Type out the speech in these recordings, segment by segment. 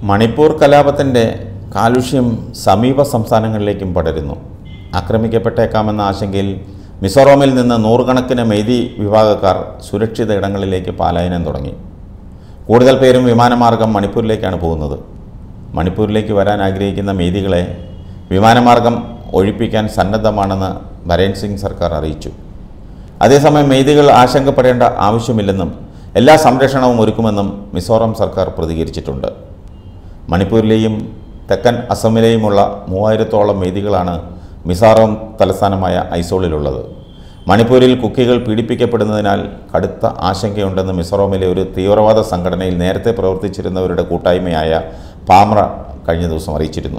മണിപ്പൂർ കലാപത്തിൻ്റെ കാലുഷ്യം സമീപ സംസ്ഥാനങ്ങളിലേക്കും പടരുന്നു ആക്രമിക്കപ്പെട്ടേക്കാമെന്ന ആശങ്കയിൽ മിസോറാമിൽ നിന്ന് നൂറുകണക്കിന് മെയ്തി വിഭാഗക്കാർ സുരക്ഷിത ഇടങ്ങളിലേക്ക് പലായനം തുടങ്ങി കൂടുതൽ പേരും വിമാനമാർഗം മണിപ്പൂരിലേക്കാണ് പോകുന്നത് മണിപ്പൂരിലേക്ക് വരാൻ ആഗ്രഹിക്കുന്ന മെയ്തികളെ വിമാനമാർഗം ഒഴിപ്പിക്കാൻ സന്നദ്ധമാണെന്ന് ബരേൻ സിംഗ് സർക്കാർ അറിയിച്ചു അതേസമയം മെയ്തികൾ ആശങ്കപ്പെടേണ്ട ആവശ്യമില്ലെന്നും എല്ലാ സംരക്ഷണവും ഒരുക്കുമെന്നും മിസോറാം സർക്കാർ പ്രതികരിച്ചിട്ടുണ്ട് മണിപ്പൂരിലെയും തെക്കൻ അസമിലെയുമുള്ള മൂവായിരത്തോളം മെയ്തികളാണ് മിസോറാം തലസ്ഥാനമായ ഐസോളിലുള്ളത് മണിപ്പൂരിൽ കുക്കികൾ പീഡിപ്പിക്കപ്പെടുന്നതിനാൽ കടുത്ത ആശങ്കയുണ്ടെന്ന് മിസോറാമിലെ ഒരു തീവ്രവാദ സംഘടനയിൽ നേരത്തെ പ്രവർത്തിച്ചിരുന്നവരുടെ കൂട്ടായ്മയായ പാമ്ര കഴിഞ്ഞ ദിവസം അറിയിച്ചിരുന്നു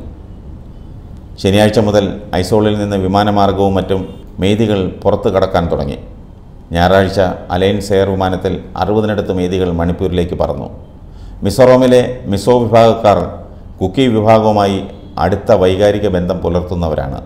ശനിയാഴ്ച മുതൽ ഐസോളിൽ നിന്ന് വിമാനമാർഗവും മറ്റും മെയ്തികൾ പുറത്തു കടക്കാൻ തുടങ്ങി ഞായറാഴ്ച അലയൻസ് എയർ വിമാനത്തിൽ അറുപതിനടുത്ത് മെയ്തികൾ മണിപ്പൂരിലേക്ക് പറന്നു മിസോറാമിലെ മിസോ വിഭാഗക്കാർ കുക്കി വിഭാഗവുമായി അടുത്ത വൈകാരിക ബന്ധം പുലർത്തുന്നവരാണ്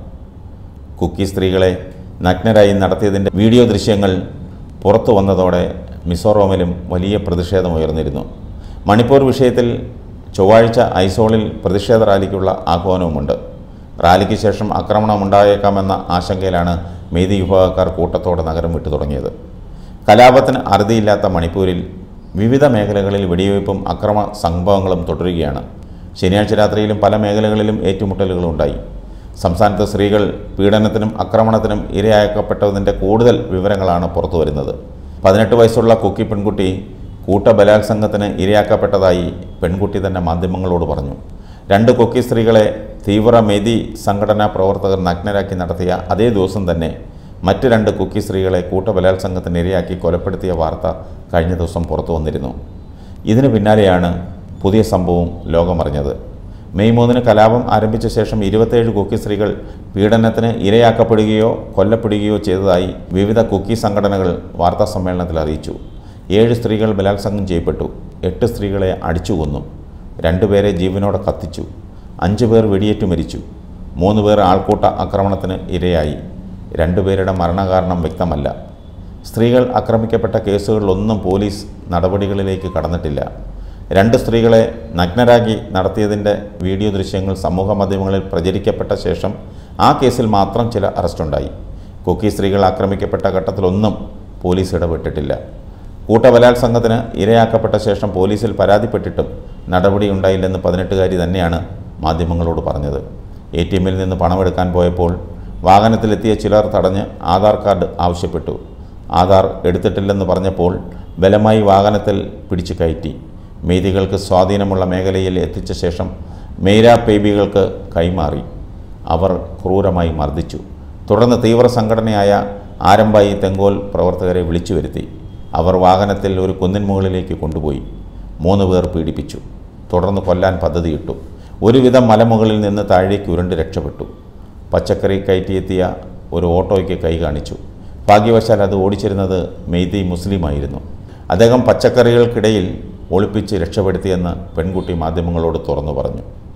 കുക്കി സ്ത്രീകളെ നഗ്നരായി നടത്തിയതിൻ്റെ വീഡിയോ ദൃശ്യങ്ങൾ പുറത്തു വന്നതോടെ മിസോറാമിലും വലിയ പ്രതിഷേധമുയർന്നിരുന്നു മണിപ്പൂർ വിഷയത്തിൽ ചൊവ്വാഴ്ച ഐസോളിൽ പ്രതിഷേധ റാലിക്കുള്ള ആഹ്വാനവുമുണ്ട് റാലിക്ക് ശേഷം ആക്രമണമുണ്ടായേക്കാമെന്ന ആശങ്കയിലാണ് മെയ്തി വിഭാഗക്കാർ കൂട്ടത്തോടെ നഗരം വിട്ടു തുടങ്ങിയത് കലാപത്തിന് അറുതിയില്ലാത്ത മണിപ്പൂരിൽ വിവിധ മേഖലകളിൽ വെടിവയ്പും അക്രമ സംഭവങ്ങളും തുടരുകയാണ് ശനിയാഴ്ച രാത്രിയിലും പല മേഖലകളിലും ഏറ്റുമുട്ടലുകളും ഉണ്ടായി സംസ്ഥാനത്ത് സ്ത്രീകൾ പീഡനത്തിനും ആക്രമണത്തിനും ഇരയാക്കപ്പെട്ടതിൻ്റെ കൂടുതൽ വിവരങ്ങളാണ് പുറത്തു വരുന്നത് പതിനെട്ട് വയസ്സുള്ള കുക്കി പെൺകുട്ടി കൂട്ടബലാത്സംഗത്തിന് ഇരയാക്കപ്പെട്ടതായി പെൺകുട്ടി തന്നെ മാധ്യമങ്ങളോട് പറഞ്ഞു രണ്ട് കൊക്കി സ്ത്രീകളെ തീവ്ര മെതി സംഘടനാ പ്രവർത്തകർ നഗ്നരാക്കി നടത്തിയ അതേ ദിവസം തന്നെ മറ്റ് രണ്ട് കുക്കി സ്ത്രീകളെ കൂട്ടബലാത്സംഗത്തിന് ഇരയാക്കി കൊലപ്പെടുത്തിയ വാർത്ത കഴിഞ്ഞ ദിവസം പുറത്തു വന്നിരുന്നു ഇതിന് പിന്നാലെയാണ് പുതിയ സംഭവം ലോകമറിഞ്ഞത് മെയ് മൂന്നിന് കലാപം ആരംഭിച്ച ശേഷം ഇരുപത്തേഴ് കുക്കി സ്ത്രീകൾ പീഡനത്തിന് ഇരയാക്കപ്പെടുകയോ കൊല്ലപ്പെടുകയോ ചെയ്തതായി വിവിധ കുക്കി സംഘടനകൾ വാർത്താ സമ്മേളനത്തിൽ അറിയിച്ചു ഏഴ് സ്ത്രീകൾ ബലാത്സംഗം ചെയ്യപ്പെട്ടു എട്ട് സ്ത്രീകളെ അടിച്ചു കൊന്നു രണ്ടുപേരെ ജീവനോടെ കത്തിച്ചു അഞ്ച് പേർ വെടിയേറ്റു മരിച്ചു മൂന്ന് പേർ ആൾക്കൂട്ട ആക്രമണത്തിന് ഇരയായി രണ്ടുപേരുടെ മരണകാരണം വ്യക്തമല്ല സ്ത്രീകൾ ആക്രമിക്കപ്പെട്ട കേസുകളിലൊന്നും പോലീസ് നടപടികളിലേക്ക് കടന്നിട്ടില്ല രണ്ട് സ്ത്രീകളെ നഗ്നരാക്കി നടത്തിയതിൻ്റെ വീഡിയോ ദൃശ്യങ്ങൾ സമൂഹ മാധ്യമങ്ങളിൽ പ്രചരിക്കപ്പെട്ട ശേഷം ആ കേസിൽ മാത്രം ചില അറസ്റ്റുണ്ടായി കുക്കി സ്ത്രീകൾ ആക്രമിക്കപ്പെട്ട ഘട്ടത്തിലൊന്നും പോലീസ് ഇടപെട്ടിട്ടില്ല കൂട്ടബലാത്സംഗത്തിന് ഇരയാക്കപ്പെട്ട ശേഷം പോലീസിൽ പരാതിപ്പെട്ടിട്ടും നടപടിയുണ്ടായില്ലെന്ന് പതിനെട്ടുകാരി തന്നെയാണ് മാധ്യമങ്ങളോട് പറഞ്ഞത് എ ടി എമ്മിൽ നിന്ന് പണമെടുക്കാൻ പോയപ്പോൾ വാഹനത്തിലെത്തിയ ചിലർ തടഞ്ഞ് ആധാർ കാർഡ് ആവശ്യപ്പെട്ടു ആധാർ എടുത്തിട്ടില്ലെന്ന് പറഞ്ഞപ്പോൾ ബലമായി വാഹനത്തിൽ പിടിച്ചു കയറ്റി മെയ്തികൾക്ക് സ്വാധീനമുള്ള മേഖലയിൽ എത്തിച്ച ശേഷം മെയ്ര പേബികൾക്ക് കൈമാറി അവർ ക്രൂരമായി മർദ്ദിച്ചു തുടർന്ന് തീവ്ര സംഘടനയായ ആരംഭായി തെങ്കോൽ പ്രവർത്തകരെ വിളിച്ചു വരുത്തി അവർ വാഹനത്തിൽ ഒരു കുന്നിൻ മുകളിലേക്ക് കൊണ്ടുപോയി മൂന്ന് പേർ പീഡിപ്പിച്ചു തുടർന്ന് കൊല്ലാൻ പദ്ധതിയിട്ടു ഒരുവിധം മലമുകളിൽ നിന്ന് താഴേക്ക് ഉരുണ്ട് രക്ഷപ്പെട്ടു പച്ചക്കറി കയറ്റിയെത്തിയ ഒരു ഓട്ടോയ്ക്ക് കൈ കാണിച്ചു ഭാഗ്യവശാൽ അത് ഓടിച്ചിരുന്നത് മെയ്തി മുസ്ലിമായിരുന്നു അദ്ദേഹം പച്ചക്കറികൾക്കിടയിൽ ഒളിപ്പിച്ച് രക്ഷപ്പെടുത്തിയെന്ന് പെൺകുട്ടി മാധ്യമങ്ങളോട് തുറന്നു പറഞ്ഞു